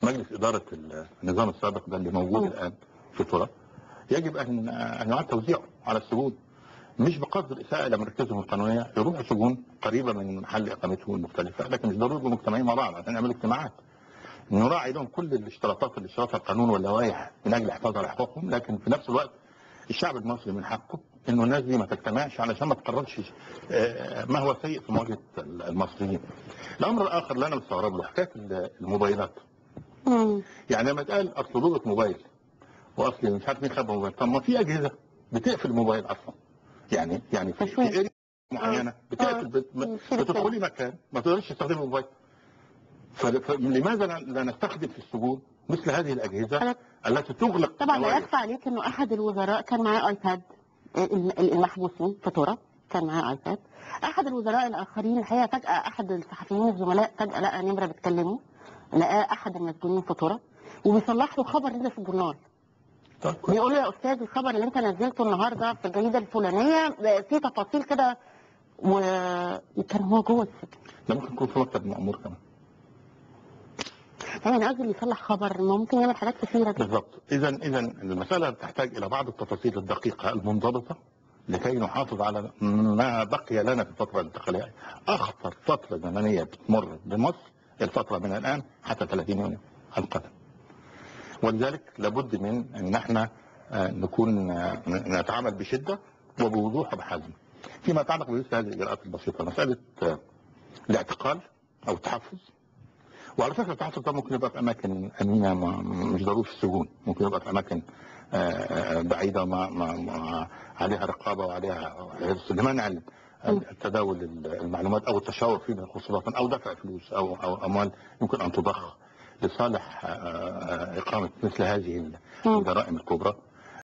مجلس اداره النظام السابق ده اللي موجود مم. الان في ترى يجب ان ان يعاد توزيعه على السجون مش بقصد الاساءه الى مركزهم القانونيه يروحوا سجون قريبه من محل اقامتهم المختلفه لكن مش ضروري يبقوا مجتمعين مع بعض عشان يعملوا اجتماعات نراعي لهم كل الاشتراطات اللي اشترطها القانون واللوائح من اجل الحفاظ على حقوقهم لكن في نفس الوقت الشعب المصري من حقه انه الناس دي ما تجتمعش علشان ما تقررش آه، ما هو سيء في مواجهه المصريين. الامر الاخر اللي انا مستغرب له حكايه الموبايلات. مم. يعني لما اتقال اصل ضرورة موبايل واصل مش عارف مين خد موبايل طب ما في اجهزه بتقفل الموبايل اصلا. يعني يعني في تشويش. في اريا معينه آه. بتقفل آه. بت- مم. بتدخلي مكان ما تقدرش تستخدمي الموبايل. فل- فلماذا لا لا نستخدم في السجون مثل هذه الاجهزه أنا- التي تغلق طبعا لا دوائر؟ يخفى عليك انه احد الوزراء كان معاه ايباد الم- المحبوسين في ترى كان معاه ايباد احد الوزراء الاخرين الحقيقه فجاه احد الصحفيين الزملاء فجاه لقى نمره بتكلمه لقى احد المسجونين في ترى وبيصلح له خبر نزل في الجورنال طيب كويس. بيقول له يا استاذ الخبر اللي انت نزلته النهارده في الجريده الفلانيه فيه تفاصيل كده و- وكان هو جوه السجن ده ممكن يكون في مكتب مأمور كمان يعني انا قصدي اللي يصلح خبر ما ممكن يعمل حاجات كثيره جدا بالضبط اذا اذا المساله تحتاج الى بعض التفاصيل الدقيقه المنضبطه لكي نحافظ على ما بقي لنا في الفتره الانتقاليه اخطر فتره زمنيه بتمر بمصر الفتره من الان حتى 30 يونيو القادم ولذلك لابد من ان احنا آه، نكون آه، نتعامل بشده وبوضوح وبحزم فيما يتعلق بمثل هذه الاجراءات البسيطه مساله آه، الاعتقال او التحفظ وعلى فكره التحفظ ده ممكن يبقى في اماكن امينه ما مش ضروري في السجون ممكن يبقى في اماكن آه، آه، بعيده ما, ما, ما عليها رقابه وعليها حرص لمنع ال- تداول المعلومات او التشاور فيها خصوصا او دفع فلوس او او اموال يمكن ان تضخ لصالح آه، آه، اقامه مثل هذه مم. الجرائم الكبرى